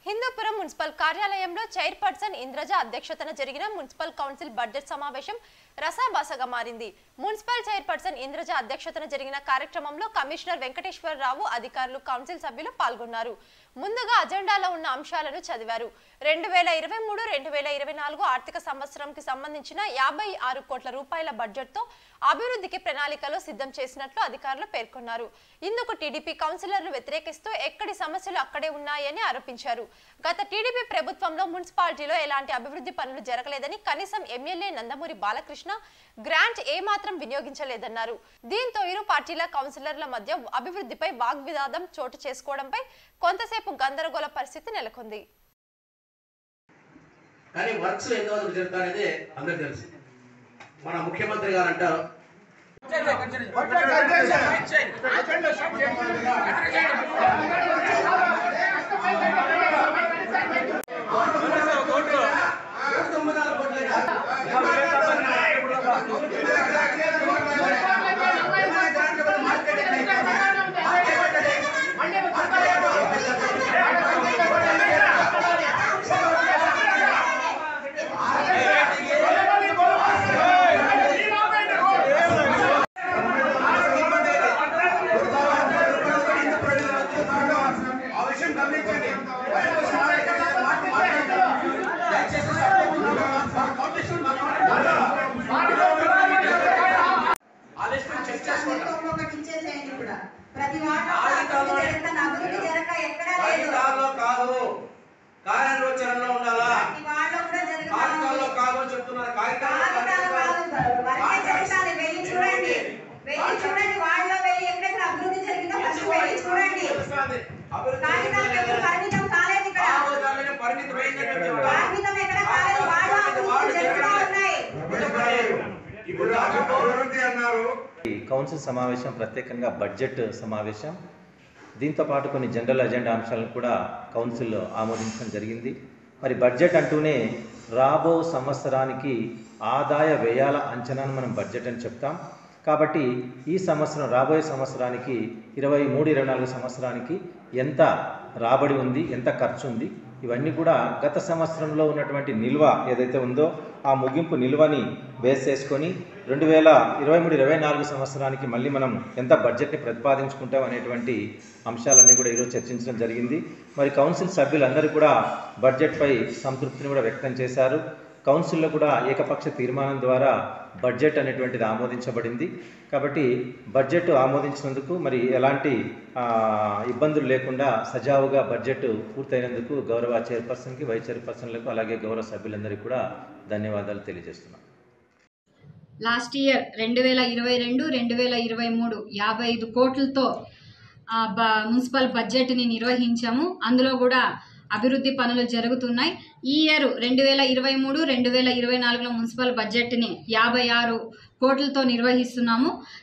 Hindupuram municipal కార్యాలయంలో chairperson Indraja అధ్యక్షతన జరిగిన మున్సిపల్ కౌన్సిల్ బడ్జెట్ సమావేశం రసాభాసగా మారింది మున్సిపల్ చైర్పర్సన్ ఇంద్రజ అధ్యక్షతన జరిగిన కార్యక్రమంలో కమిషనర్ వెంకటేశ్వరరావు అధికారులు కౌన్సిల్ సభ్యులు పాల్గొన్నారు ముందుగా అజెండాలో ఉన్న అంశాలను చదివారు రెండు వేల ఇరవై మూడు రెండు వేల ఇరవై నాలుగు ఆర్థిక సంవత్సరంకి సంబంధించిన యాభై ఆరు కోట్ల రూపాయల బడ్జెట్తో అభివృద్ధికి ప్రణాళికలు సిద్ధం చేసినట్లు అధికారులు పేర్కొన్నారు ఇందుకు టీడీపీ కౌన్సిలర్లు వ్యతిరేకిస్తూ ఎక్కడి సమస్యలు అక్కడే ఉన్నాయని ఆరోపించారు గత టీడీపీ ప్రభుత్వంలో మున్సిపాలిటీలో ఎలాంటి అభివృద్ధి పనులు జరగలేదని కనీసం ఎమ్మెల్యే నందమూరి బాలకృష్ణ గ్రాంట్ ఏమాత్రం వినియోగించలేదన్నారు దీంతో ఇరు పార్టీల కౌన్సిలర్ల మధ్య అభివృద్ధిపై వాగ్వివాదం చోటు చేసుకోవడంపై కొంతసేపు గందరగోళ పరిస్థితి నెలకొంది కానీ వర్క్స్ ఎన్నో రోజులు జరుగుతా అనేది అందరికి తెలుసు మన ముఖ్యమంత్రి గారు అంటారు ఆ విషయం గమనించండి ఆ లిస్ట్ చెక్ చేసుకోండి ఒకటి ఇచ్చేసేయండి కూడా ప్రతి వార్డు కాగితాల్లో- అభివృద్ధి జరగక అభివృద్ధి జరగక ఎక్కడా లేదు కాగితాల్లో కాదు కార్యాచరణలో ఉండాలా ప్రతి వార్డులో కూడా జరుగుతా కాగితాల్లో ఉంది. కాదు అని చెప్తున్నారు కాగితాల్లో కాగితాలు కాదు వర్కే జరుగుతాది వెళ్ళి చూడండి వెళ్ళి చూడండి వార్డులో వెళ్ళి ఎక్కడెక్కడ అభివృద్ధి జరిగిందో ఫస్ట్ వెళ్ళి చూడండి తెలుస్తుంది. అభివృద్ధి కాగితాలకు ఎవరు పరిమితం కాలేదు ఇక్కడ కాగితాలనే పరిమితమైందని చెప్తున్నారు. పరిమితం ఎక్కడ కాలేదు వార్డులో అభివృద్ధి జరుగుతూ ఉన్నాయి ఇప్పుడు దాకా అభివృద్ధి అన్నారు ఈ కౌన్సిల్ సమావేశం ప్రత్యేకంగా బడ్జెట్ సమావేశం దీంతో పాటు కొన్ని జనరల్ అజెండా అంశాలను కూడా కౌన్సిల్లో ఆమోదించడం జరిగింది మరి బడ్జెట్ అంటూనే రాబో సంవత్సరానికి ఆదాయ వ్యయాల అంచనాను మనం బడ్జెట్ అని చెప్తాం కాబట్టి ఈ సంవత్సరం రాబోయే సంవత్సరానికి ఇరవై మూడు ఇరవై నాలుగు సంవత్సరానికి ఎంత రాబడి ఉంది ఎంత ఖర్చు ఉంది ఇవన్నీ కూడా గత సంవత్సరంలో ఉన్నటువంటి నిల్వ ఏదైతే ఉందో ఆ ముగింపు నిల్వని బేస్ చేసుకొని రెండు వేల ఇరవై మూడు ఇరవై నాలుగు సంవత్సరానికి మళ్ళీ మనం ఎంత బడ్జెట్ని ప్రతిపాదించుకుంటాం అనేటువంటి అంశాలన్నీ కూడా ఈరోజు చర్చించడం జరిగింది మరి కౌన్సిల్ సభ్యులందరూ కూడా బడ్జెట్పై సంతృప్తిని కూడా వ్యక్తం చేశారు కౌన్సిల్లో కూడా ఏకపక్ష తీర్మానం ద్వారా బడ్జెట్ అనేటువంటిది ఆమోదించబడింది కాబట్టి బడ్జెట్ ఆమోదించినందుకు మరి ఎలాంటి ఆ, ఇబ్బందులు లేకుండా సజావుగా బడ్జెట్ పూర్తయినందుకు గౌరవ చైర్పర్సన్కి వైస్ చైర్పర్సన్లకు అలాగే గౌరవ సభ్యులందరికీ కూడా ధన్యవాదాలు తెలియజేస్తున్నాను లాస్ట్ ఇయర్ రెండు వేల ఇరవై రెండు రెండు వేల ఇరవై మూడు యాభై ఐదు కోట్లతో ఆ, బ మున్సిపల్ బడ్జెట్ని నిర్వహించాము అందులో కూడా అభివృద్ధి పనులు జరుగుతున్నాయి ఈ ఇయర్ రెండు వేల ఇరవై మూడు రెండు వేల ఇరవై నాలుగులో మున్సిపల్ బడ్జెట్ని యాభై ఆరు కోట్లతో నిర్వహిస్తున్నాము